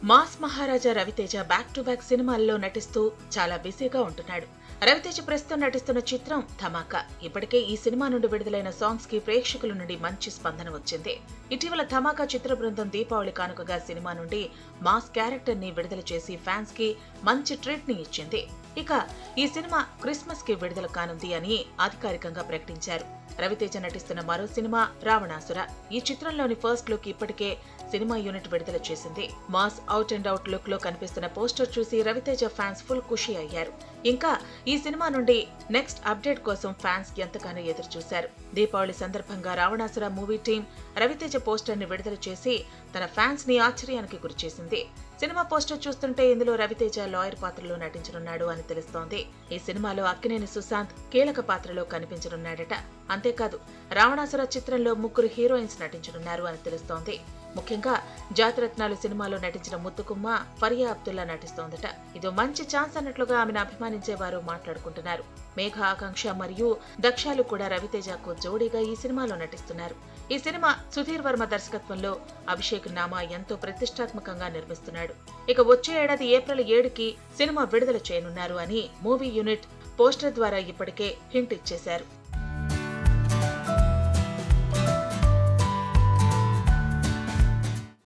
mass Maharaja Ravi Teja back to back సినిమాల్లో నటిస్తూ చాలా బిజీగా ఉంటున్నాడు రవితేజ ప్రస్తుతం నటిస్తున్న చిత్రం ధమాకా ఇప్పటికే ఈ సినిమా నుండి విడుదలైన సాంగ్స్ కి ప్రేక్షకుల నుండి మంచి స్పందన వచ్చింది ఇటీవల ధమాకా చిత్ర బృందం దీపావళి కానుకగా సినిమా నుండి మాస్ క్యారెక్టర్ ని విడుదల చేసి ఫ్యాన్స్ కి మంచి ట్రీట్ ని ఇచ్చింది ఇక ఈ సినిమా క్రిస్మస్ కి విడుదల కానుంది అని అధికారికంగా ప్రకటించారు రవితేజ నటిస్తున్న మరో సినిమా రావణాసుర ఈ చిత్రంలోని ఫస్ట్ లుక్ ఇప్పటికే సినిమా యూనిట్ విడుదల చేసింది mass out and out look లో కనిపిస్తున్న పోస్టర్ చూసి రవితేజ ఫ్యాన్స్ ఫుల్ ఖుషి అయ్యారు ఇంకా ఈ సినిమా నుండి నెక్స్ట్ అప్డేట్ కోసం ఫ్యాన్స్ ఎంతగానో ఎదురు చూశారు దీపావళి సందర్భంగా Ravanasura movie team Ravi Teja poster ని విడుదల చేసి తన ఫ్యాన్స్ ని ఆశ్చర్యానికి గురిచేసింది సినిమా పోస్టర్ చూస్తుంటే ఇందులో రవితేజ లాయర్ పాత్రలో నటించనున్నాడు అని తెలుస్తోంది ఈ సినిమాలో అక్కినేని సుశాంత్ కీలక పాత్రలో కనిపించనున్నాడట అంతేకాదు రావణాసుర చిత్రంలో ముగ్గురు హీరోయిన్స్ నటించనున్నారు అని తెలుస్తోంది ముఖ్యంగా జాతిరత్నాలు సినిమాలో నటించిన ముత్తుకుమ్మ ఫరియా అబ్దుల్లా నటిస్తోందట ఇదో మంచి ఛాన్స్ అన్నట్లుగా ఆమెను అభిమానించేవారు మాట్లాడుకుంటున్నారు మేఘ ఆకాంక్ష మరియు దక్షాలు కూడా రవితేజకు జోడీగా ఈ సినిమాలో నటిస్తున్నారు ఈ సినిమా సుధీర్ వర్మ దర్శకత్వంలో అభిషేక్ నామా ఎంతో ప్రతిష్టాత్మకంగా నిర్మిస్తున్నాడు ఇక వచ్చే ఏడాది ఏప్రిల్ ఏడుకి సినిమా విడుదల చేయనున్నారు అని మూవీ యూనిట్ పోస్టర్ ద్వారా ఇప్పటికే హింట్ ఇచ్చేశారు